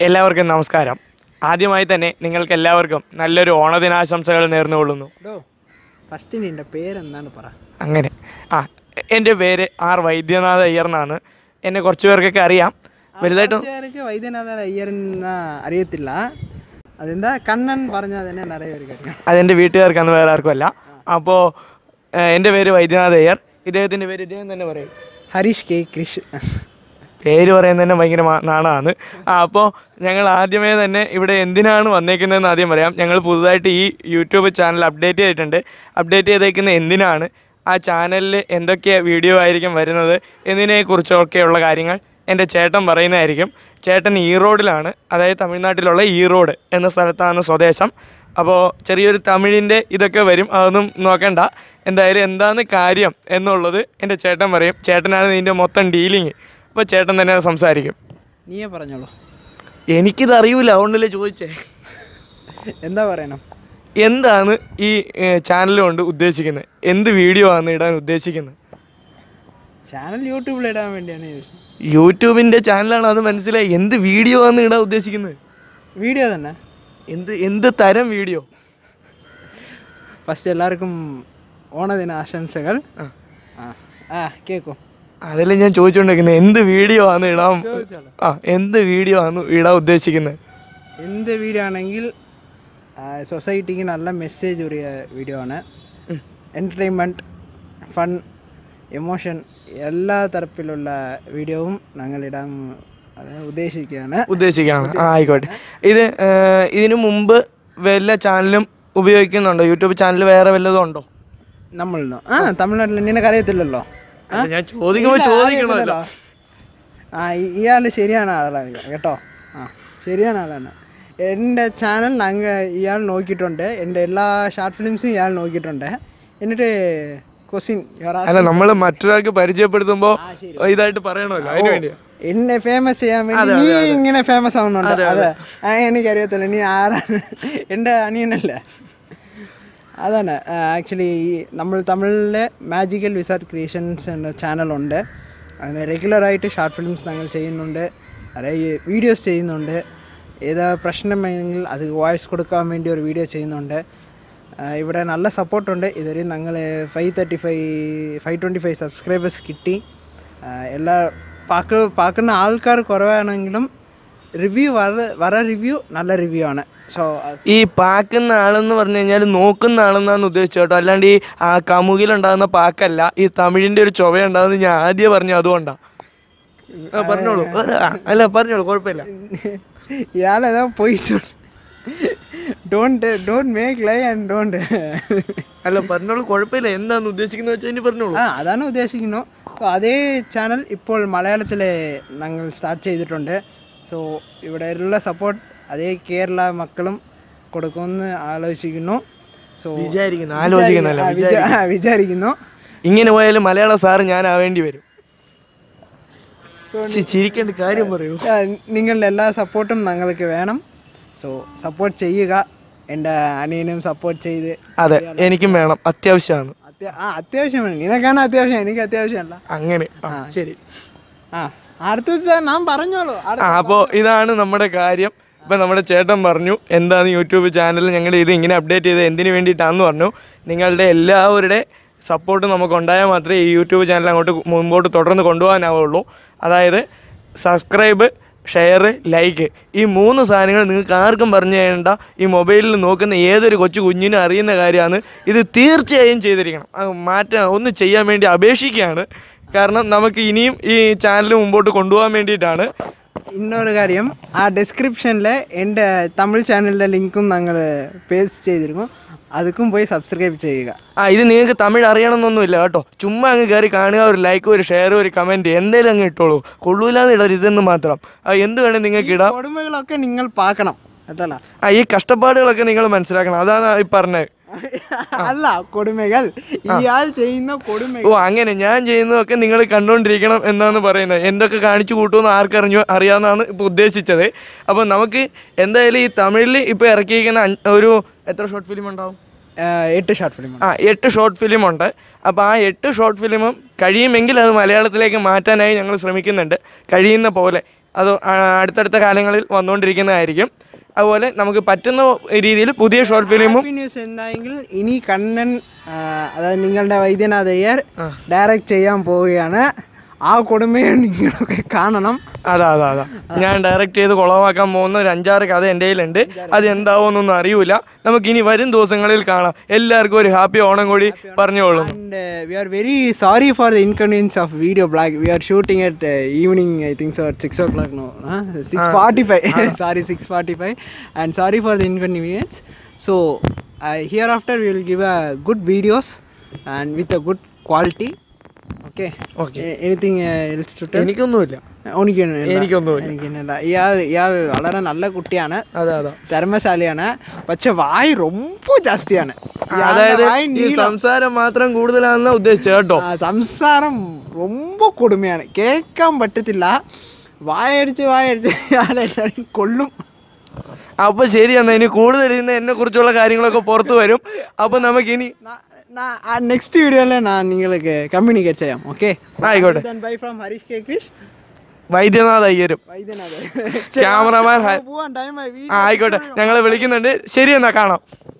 എല്ലാവർക്കും നമസ്കാരം ആദ്യമായി തന്നെ നിങ്ങൾക്ക് എല്ലാവർക്കും നല്ലൊരു ഓണദിനാശംസകൾ നേർന്നുകൊള്ളുന്നു ഡോ ഫസ്റ്റ് നിന്റെ പേരെന്താണ് പറ അങ്ങനെ ആ എൻ്റെ പേര് ആർ വൈദ്യനാഥ അയ്യർ എന്നാണ് എന്നെ കുറച്ച് പേർക്കൊക്കെ അറിയാം വലുതായിട്ടും കുറച്ചുപേർക്ക് വൈദ്യനാഥ അയ്യരെന്ന് അറിയത്തില്ല അതെന്താ കണ്ണൻ പറഞ്ഞാൽ തന്നെ നിറയെ പേർക്ക് അറിയാം അതെൻ്റെ വീട്ടുകാർക്കാണ് വേറെ ആർക്കും അല്ല അപ്പോൾ എൻ്റെ പേര് വൈദ്യനാഥ അയ്യർ ഇദ്ദേഹത്തിൻ്റെ പേര് ഇദ്ദേഹം തന്നെ പറയും ഹരീഷ് കെ കൃഷ് പേര് പറയുന്നത് തന്നെ ഭയങ്കര മാ- നാണമാണ് ആ അപ്പോൾ ഞങ്ങൾ ആദ്യമേ തന്നെ ഇവിടെ എന്തിനാണ് വന്നേക്കുന്നതെന്ന് ആദ്യം പറയാം ഞങ്ങൾ പുതുതായിട്ട് ഈ യൂട്യൂബ് ചാനൽ അപ്ഡേറ്റ് ചെയ്തിട്ടുണ്ട് അപ്ഡേറ്റ് ചെയ്തേക്കുന്നത് എന്തിനാണ് ആ ചാനലിൽ എന്തൊക്കെ വീഡിയോ ആയിരിക്കും വരുന്നത് എന്നതിനെക്കുറിച്ചൊക്കെയുള്ള കാര്യങ്ങൾ എൻ്റെ ചേട്ടൻ പറയുന്നതായിരിക്കും ചേട്ടൻ ഈറോഡിലാണ് അതായത് തമിഴ്നാട്ടിലുള്ള ഈറോഡ് എന്ന സ്ഥലത്താണ് സ്വദേശം അപ്പോൾ ചെറിയൊരു തമിഴിൻ്റെ ഇതൊക്കെ വരും അതൊന്നും നോക്കണ്ട എന്തായാലും എന്താണ് കാര്യം എന്നുള്ളത് എൻ്റെ ചേട്ടൻ പറയും ചേട്ടനാണ് ഇതിൻ്റെ മൊത്തം ഡീലിങ് അപ്പോൾ ചേട്ടൻ തന്നെ സംസാരിക്കും നീയേ പറഞ്ഞോളൂ എനിക്കിത് അറിയില്ല അതുകൊണ്ടല്ലേ ചോദിച്ചേ എന്താ പറയണം എന്താണ് ഈ ചാനൽ കൊണ്ട് ഉദ്ദേശിക്കുന്നത് എന്ത് വീഡിയോ ആണ് ഇടാൻ ഉദ്ദേശിക്കുന്നത് ചാനൽ യൂട്യൂബിൽ ഇടാൻ വേണ്ടിയാണ് ചോദിച്ചത് യൂട്യൂബിൻ്റെ ചാനലാണ് അത് മനസ്സിലായി എന്ത് വീഡിയോ ആണ് ഇടാൻ ഉദ്ദേശിക്കുന്നത് വീഡിയോ തന്നെ എന്ത് എന്ത് തരം വീഡിയോ ഫസ്റ്റ് എല്ലാവർക്കും ഓണദിന ആശംസകൾ ആ ആ കേൾക്കും അതല്ലേ ഞാൻ ചോദിച്ചുകൊണ്ടിരിക്കുന്നത് എന്ത് വീഡിയോ ആണ് ഇടാൻ ആ എന്ത് വീഡിയോ ആണ് ഇടാൻ ഉദ്ദേശിക്കുന്നത് എന്ത് വീഡിയോ ആണെങ്കിൽ സൊസൈറ്റിക്ക് നല്ല മെസ്സേജ് ഒരു വീഡിയോ ആണ് എൻ്റർടൈൻമെൻറ്റ് ഫൺ എമോഷൻ എല്ലാ തരത്തിലുള്ള വീഡിയോവും ഞങ്ങൾ ഇടാൻ അത് ഉദ്ദേശിക്കുകയാണ് ഉദ്ദേശിക്കുകയാണ് ആ ആയിക്കോട്ടെ ഇത് ഏർ, ഇതിനു മുമ്പ് വല്ല ചാനലും ഉപയോഗിക്കുന്നുണ്ടോ യൂട്യൂബ് ചാനൽ വേറെ വല്ലതും ഉണ്ടോ നമ്മൾ ആ തമിഴ്നാട്ടിൽ നിനക്ക് അറിയത്തില്ലല്ലോ ആ? ഞാൻ ചോദിക്കുമ്പോൾ ഇല്ല, ചോദിക്കണമല്ലോ അറിയത്തില്ലല്ലോ. ആ ഇ- ഇയാൾ ശരിയാണ് ആളാണ് കേട്ടോ ആ ശരിയാണ് ആളാണ് എൻ്റെ ചാനൽ ഞങ്ങൾ ഇയാൾ നോക്കിയിട്ടുണ്ട് എൻ്റെ എല്ലാ ഷോർട്ട് ഫിലിംസും ഇയാൾ നോക്കിയിട്ടുണ്ട് എന്നിട്ട് ക്വസ്റ്റ്യൻ അല്ല നമ്മൾ മറ്റൊരാൾക്ക് പരിചയപ്പെടുത്തുമ്പോൾ ഇതായിട്ട് പറയണമല്ലോ അതിന് വേണ്ടിയാ എന്നെ ഫേമസ് ചെയ്യാൻ വേണ്ടി നീ ഇങ്ങനെ ഫേമസ് ആവുന്നുണ്ട് അതെ ആ എനിക്കറിയത്തില്ല നീ ആരാണ് എൻ്റെ അനിയനല്ലേ അതാണ് ആക്ച്വലി നമ്മൾ തമിഴിലെ മാജിക്കൽ വിസാർട്ട് ക്രിയേഷൻസ് എന്ന ചാനലുണ്ട് അങ്ങനെ റെഗുലറായിട്ട് ഷോർട്ട് ഫിലിംസ് ഞങ്ങൾ ചെയ്യുന്നുണ്ട് അതായത് വീഡിയോസ് ചെയ്യുന്നുണ്ട് ഏതാ പ്രശ്നമെങ്കിൽ അത് വോയിസ് കൊടുക്കാൻ വേണ്ടി ഒരു വീഡിയോ ചെയ്യുന്നുണ്ട് ആ, ഇവിടെ നല്ല സപ്പോർട്ടുണ്ട് ഇതുവരെ ഞങ്ങൾ five thirty five five twenty five subscribers കിട്ടി ആ, എല്ലാ പാക്ക് പാക്കുന്ന ആൾക്കാർ കുറവാണെങ്കിലും റിവ്യൂ വര വര റിവ്യൂ നല്ല റിവ്യൂ ആണ് സോ ഈ പാക്കുന്ന ആളെന്ന് പറഞ്ഞു കഴിഞ്ഞാൽ നോക്കുന്ന ആളെന്നാണ് ഉദ്ദേശിച്ചത് കേട്ടോ അല്ലാണ്ട് ഈ ആ കമുകിലുണ്ടാകുന്ന പാക്കല്ല ഈ തമിഴിൻ്റെ ഒരു ചൊവയുണ്ടാകുന്നത് ഞാൻ ആദ്യം പറഞ്ഞു അതുകൊണ്ടാ ആ, പറഞ്ഞോളൂ ആ, അല്ല പറഞ്ഞോളൂ കുഴപ്പമില്ല ഇയാളേതാ പോയി don't don't make lie and don't അല്ല പറഞ്ഞോളൂ കുഴപ്പമില്ല എന്താന്ന് ഉദ്ദേശിക്കുന്നത് വെച്ചാൽ ഇനി പറഞ്ഞോളൂ ആ അതാണ് ഉദ്ദേശിക്കുന്നു സോ അതേ ചാനൽ ഇപ്പോൾ മലയാളത്തിൽ ഞങ്ങൾ സ്റ്റാർട്ട് ചെയ്തിട്ടുണ്ട് സോ ഇവിടെ ഉള്ള സപ്പോർട്ട് അതേ കേരള മക്കളും കൊടുക്കുമെന്ന് ആലോചിക്കുന്നു സോ വിചാരിക്കുന്നു ആലോചിക്കുന്നല്ല ആ, വിചാ- ആ, വിചാരിക്കുന്നു ഇങ്ങനെ പോയാലും മലയാള സാറ് ഞാൻ ആവേണ്ടി വരും ചി- ചിരിക്കേണ്ട കാര്യം പറയൂ ആ, നിങ്ങളുടെ എല്ലാ സപ്പോർട്ടും ഞങ്ങൾക്ക് വേണം സോ സപ്പോർട്ട് ചെയ്യുക എൻ്റെ അനിയനും സപ്പോർട്ട് ചെയ്ത് അതെ എനിക്കും വേണം അത്യാവശ്യമാണ് അത്യാ ആ അത്യാവശ്യമാണ് നിനക്കാണ് അത്യാവശ്യം എനിക്ക് അത്യാവശ്യമല്ല അങ്ങനെ ആ ശരി ആ അടുത്ത വെച്ചാൽ ഞാൻ പറഞ്ഞോളൂ അടുത്ത- ആ അപ്പോൾ ഇതാണ് നമ്മുടെ കാര്യം ഇപ്പം നമ്മുടെ ചേട്ടൻ പറഞ്ഞു എന്താണ് യൂട്യൂബ് ചാനൽ ഞങ്ങളുടെ ഇത് ഇങ്ങനെ അപ്ഡേറ്റ് ചെയ്ത് എന്തിനു വേണ്ടിയിട്ടാണെന്ന് പറഞ്ഞു നിങ്ങളുടെ എല്ലാവരുടെ സപ്പോർട്ട് നമുക്ക് ഉണ്ടായാൽ മാത്രമേ ഈ യൂട്യൂബ് ചാനൽ അങ്ങോട്ട് മുമ്പോട്ട് തുടർന്ന് കൊണ്ടുപോകാനാവുള്ളൂ അതായത് സബ്സ്ക്രൈബ് ഷെയർ ലൈക്ക് ഈ മൂന്ന് സാധനങ്ങൾ നിങ്ങൾക്ക് ആർക്കും പറഞ്ഞു തരേണ്ട ഈ മൊബൈലിൽ നോക്കുന്ന ഏതൊരു കൊച്ചു കുഞ്ഞിനും അറിയുന്ന കാര്യമാണ് ഇത് തീർച്ചയായും ചെയ്തിരിക്കണം അത് മാറ്റാൻ ഒന്ന് ചെയ്യാൻ വേണ്ടി അപേക്ഷിക്കുകയാണ് കാരണം നമുക്ക് ഇനിയും ഈ ചാനൽ മുമ്പോട്ട് കൊണ്ടുപോകാൻ വേണ്ടിയിട്ടാണ് ഇന്നൊരു കാര്യം ആ ഡിസ്ക്രിപ്ഷനിൽ എൻ്റെ തമിഴ് ചാനലിൻ്റെ ലിങ്കും ഞങ്ങൾ പേസ്റ്റ് ചെയ്തിരിക്കും അതുക്കും പോയി സബ്സ്ക്രൈബ് ചെയ്യുക ആ ഇത് നിങ്ങൾക്ക് തമിഴ് അറിയണമെന്നൊന്നുമില്ല കേട്ടോ ചുമ്മാ അങ്ങ് കയറി കാണുക ഒരു ലൈക്ക് ഒരു ഷെയർ ഒരു കമൻറ്റ് എന്തേലും അങ്ങ് ഇട്ടോളൂ കൊള്ളൂലാന്ന് ഇടരുത് ഇതെന്ന് മാത്രം ആ എന്ത് വേണേൽ നിങ്ങൾക്ക് ഇടാം കൊടുമകളൊക്കെ നിങ്ങൾ പാക്കണം കേട്ടല്ല ആ ഈ കഷ്ടപ്പാടുകളൊക്കെ നിങ്ങൾ മനസ്സിലാക്കണം അതാണ് ഈ പറഞ്ഞത് അല്ല കൊടുമകൾ ഇയാൾ ചെയ്യുന്ന കൊടുമകൾ ഓ അങ്ങനെ ഞാൻ ചെയ്യുന്നതൊക്കെ നിങ്ങൾ കണ്ടുകൊണ്ടിരിക്കണം എന്നാണ് പറയുന്നത് എന്തൊക്കെ കാണിച്ചു കൂട്ടുമെന്ന് ആർക്കറിഞ്ഞു അറിയാമെന്നാണ് ഇപ്പോൾ ഉദ്ദേശിച്ചത് അപ്പോൾ നമുക്ക് എന്തായാലും ഈ തമിഴിൽ ഇപ്പോൾ ഇറക്കിയിരിക്കുന്ന അഞ്ച്- ഒരു എത്ര ഷോർട്ട് ഫിലിം ഉണ്ടാവും എട്ട് ഷോർട്ട് ഫിലിം ആ എട്ട് ഷോർട്ട് ഫിലിം ഉണ്ട് അപ്പോൾ ആ എട്ട് ഷോർട്ട് ഫിലിമും കഴിയുമെങ്കിൽ അത് മലയാളത്തിലേക്ക് മാറ്റാനായി ഞങ്ങൾ ശ്രമിക്കുന്നുണ്ട് കഴിയുന്ന പോലെ അത് ആ, അടുത്തടുത്ത കാലങ്ങളിൽ വന്നുകൊണ്ടിരിക്കുന്നതായിരിക്കും അതുപോലെ നമുക്ക് പറ്റുന്ന രീതിയിൽ പുതിയ ഷോർട്ട് ഫിലിമും ഹാപ്പി ന്യൂസ് എന്തായെങ്കിൽ ഇനി കണ്ണൻ ആ, അതായത് നിങ്ങളുടെ വൈദ്യനാഥ് അയ്യർ ഡയറക്റ്റ് ചെയ്യാൻ പോവുകയാണ് ആ കൊടുമയെ നിങ്ങളൊക്കെ കാണണം അതാ അതാ അതാ ഞാൻ ഡയറക്റ്റ് ചെയ്ത് കുളമാക്കാൻ പോകുന്ന ഒരു അഞ്ചാറ് കഥ എൻ്റെ കയ്യിലുണ്ട് അത് എന്താവുമെന്നൊന്നും അറിയൂല നമുക്ക് ഇനി വരും ദിവസങ്ങളിൽ കാണാം എല്ലാവർക്കും ഒരു ഹാപ്പി ഓണം കൂടി പറഞ്ഞോളും And uh, we are very sorry for the inconvenience of video blog. We are shooting at uh, evening, I think so, at 6 o'clock now. Huh? 6.45. sorry, 6.45. And sorry for the inconvenience. So, uh, hereafter we will give a good videos and with a good quality. Okay. Okay. A- anything uh, else to tell? എനിക്കൊന്നുമില്ല എനിക്കൊന്നുമില്ല. എനിക്കൊന്നുമില്ല. എനിക്കൊന്നുമില്ല ഇയാൾ ഇയാൾ വളരെ നല്ല കുട്ടിയാണ് അതെ അതാ ധർമ്മശാലിയാണ് പക്ഷെ വായ് ரொம்ப ജാസ്തിയാണ് അതായത് വായ് ഈ നീളം. സംസാരം മാത്രം കൂടുതലാണെന്ന് ഉദ്ദേശിച്ചത് കേട്ടോ ആ, സംസാരം ரொம்ப കൊടുമയാണ് കേൾക്കാൻ പറ്റത്തില്ല വായടിച്ച് വായടിച്ച് ഞാനെല്ലാവരും കൊള്ളും അപ്പൊ ശരി എന്നാ ഇനി കൂടുതൽ ഇന്ന് എന്നെ കുറിച്ചുള്ള കാര്യങ്ങളൊക്കെ പുറത്തു വരും അപ്പൊ നമുക്കിനി നെക്സ്റ്റ് വീഡിയോയിൽ ഞാൻ നിങ്ങൾക്ക് കമ്മ്യൂണിക്കേറ്റ് ചെയ്യാം ഓക്കെ ആയിക്കോട്ടെ bye from Harish K Krish Vaidyanath അയ്യരും വൈദ്യനാഥ് ക്യാമറമാൻ ഹ- പോവാൻ ടൈമായി ആ ആയിക്കോട്ടെ ഞങ്ങളെ വിളിക്കുന്നുണ്ട് ശരി എന്നാ കാണാം